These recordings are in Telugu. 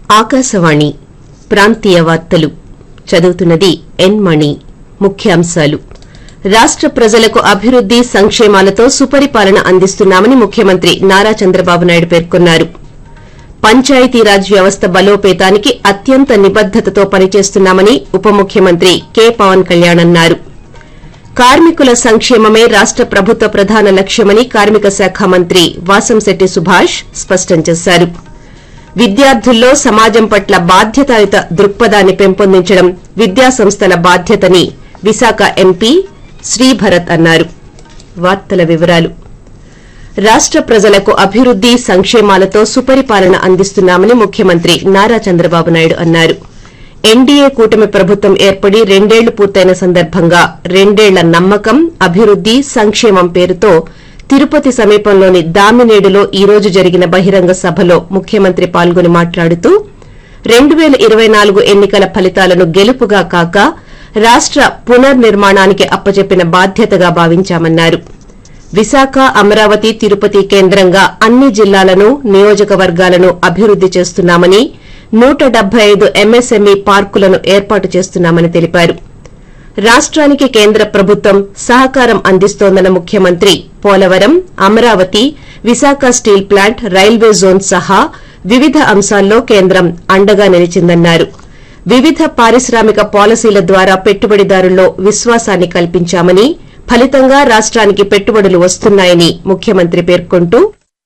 ఆకాశవాణి ప్రాంతీయ వార్తలు చదువుతున్నది ఎన్ మణి ముఖ్యాంశాలు రాష్ట ప్రజలకు అభివృద్ది సంక్షేమాలతో సుపరిపాలన అందిస్తున్నామని ముఖ్యమంత్రి నారా చంద్రబాబు నాయుడు పేర్కొన్నారు పంచాయతీరాజ్ వ్యవస్థ బలోపేతానికి అత్యంత నిబద్దతతో పనిచేస్తున్నామని ఉప ముఖ్యమంత్రి కె పవన్ కళ్యాణ్ అన్నారు కార్మికుల సంక్షేమమే రాష్ట ప్రభుత్వ ప్రధాన లక్ష్యమని కార్మిక శాఖ మంత్రి వాసంశెట్టి సుభాష్ స్పష్టం చేశారు విద్యార్థుల్లో సమాజం పట్ల బాధ్యతాయుత దృక్పథాన్ని పెంపొందించడం విద్యాసంస్థల బాధ్యతని విశాఖ ఎంపీ శ్రీభరత్ అన్నారు వార్తల వివరాలు రాష్ట ప్రజలకు అభివృద్ది సంక్షేమాలతో సుపరిపాలన అందిస్తున్నామని ముఖ్యమంత్రి నారా చంద్రబాబు నాయుడు అన్నారు ఎన్డీఏ కూటమి ప్రభుత్వం ఏర్పడి రెండేళ్లు పూర్తయిన సందర్భంగా రెండేళ్ల నమ్మకం అభివృద్ది సంక్షేమం పేరుతో తిరుపతి సమీపంలోని దామినేడులో ఈ రోజు జరిగిన బహిరంగ సభలో ముఖ్యమంత్రి పాల్గొని మాట్లాడుతూ రెండు పేల ఇరవై నాలుగు ఎన్నికల ఫలితాలను గెలుపుగా కాక రాష్ట పునర్నిర్మాణానికి అప్పచెప్పిన బాధ్యతగా భావించామన్నారు విశాఖ అమరావతి తిరుపతి కేంద్రంగా అన్ని జిల్లాలను నియోజకవర్గాలను అభివృద్ది చేస్తున్నామని నూట డెబ్బై ఐదు ఎంఎస్ఎంఈ పార్కులను ఏర్పాటు చేస్తున్నామని తెలిపారు రాష్టానికి కేంద్ర ప్రభుత్వం సహకారం అందిస్తోందన్న ముఖ్యమంత్రి Polavaram Amaravati Visakha steel plant railway zone సహా వివిధ అంశాల్లో కేంద్రం అండగా నిలిచిందన్నారు వివిధ పారిశ్రామిక పాలసీల ద్వారా పెట్టుబడిదారుల్లో విశ్వాసాన్ని కల్పించామని ఫలితంగా రాష్టానికి పెట్టుబడులు వస్తున్నాయని ముఖ్యమంత్రి పేర్కొంటూ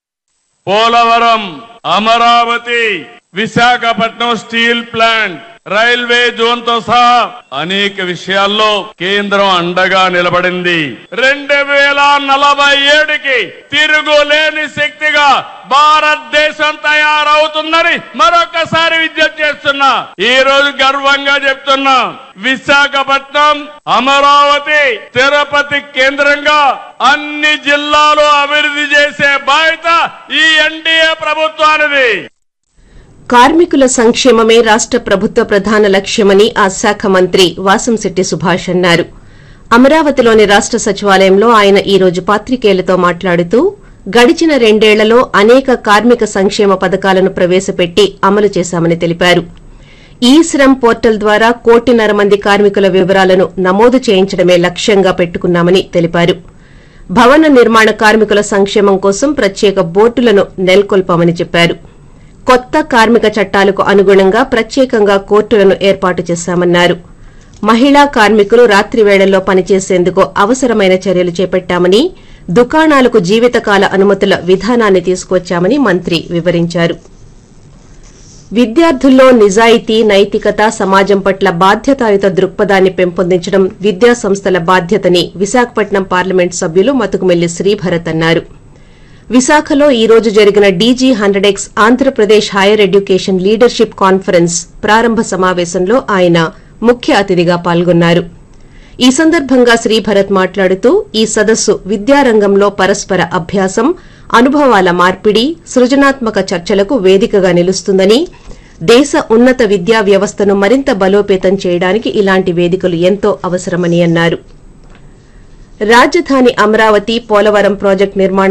Polavaram Amaravati Visakhapatnam steel plant railway zone తో సహా అనేక విషయాల్లో కేంద్రం అండగా నిలబడింది రెండు వేల నలభై ఏడుకి తిరుగులేని శక్తిగా భారతదేశం తయారవుతుందని మరొకసారి విజ్ఞప్తి చేస్తున్నా ఈ రోజు గర్వంగా చెప్తున్నా విశాఖపట్నం అమరావతి తిరుపతి కేంద్రంగా అన్ని జిల్లాలు అభివృద్ధి చేసే బాధ్యత ఈ ఎన్డీఏ ప్రభుత్వానిది కార్మికుల సంక్షేమమే రాష్ట ప్రభుత్వ ప్రధాన లక్ష్యమని ఆ శాఖ మంత్రి వాసంశెట్టి సుభాష్ అన్నారు అమరావతిలోని రాష్ట సచివాలయంలో ఆయన ఈ రోజు పాత్రికేయులతో మాట్లాడుతూ గడిచిన రెండేళ్లలో అనేక కార్మిక సంక్షేమ పథకాలను ప్రవేశపెట్టి అమలు చేశామని తెలిపారు ఈ శ్రమ్ పోర్టల్ ద్వారా కోటిన్నర మంది కార్మికుల వివరాలను నమోదు చేయించడమే లక్ష్యంగా పెట్టుకున్నామని తెలిపారు భవన నిర్మాణ కార్మికుల సంక్షేమం కోసం ప్రత్యేక బోర్డులను నెలకొల్పామని చెప్పారు కొత్త కార్మిక చట్టాలకు అనుగుణంగా ప్రత్యేకంగా కోర్టులను ఏర్పాటు చేశామన్నారు మహిళా కార్మికులు రాత్రి వేళల్లో పనిచేసేందుకు అవసరమైన చర్యలు చేపట్టామని దుకాణాలకు జీవితకాల అనుమతుల విధానాన్ని తీసుకొచ్చామని మంత్రి వివరించారు విద్యార్థుల్లో నిజాయితీ నైతికత సమాజం పట్ల బాధ్యతాయుత దృక్పథాన్ని పెంపొందించడం విద్యా సంస్థల బాధ్యతని విశాఖపట్నం పార్లమెంట్ సభ్యులు మతుకుమెల్లి శ్రీభరత్ అన్నారు విశాఖలో ఈ రోజు జరిగిన DG hundred X Andhra Pradesh higher education leadership conference ప్రారంభ సమావేశంలో ఆయన ముఖ్య అతిథిగా పాల్గొన్నారు ఈ సందర్భంగా శ్రీభరత్ మాట్లాడుతూ ఈ సదస్సు విద్యారంగంలో పరస్పర అభ్యాసం అనుభవాల మార్పిడి సృజనాత్మక చర్చలకు వేదికగా నిలుస్తుందని దేశ ఉన్నత విద్యా వ్యవస్థను మరింత బలోపేతం చేయడానికి ఇలాంటి వేదికలు ఎంతో అవసరమని అన్నారు రాజధాని అమరావతి పోలవరం ప్రాజెక్టు నిర్మాణ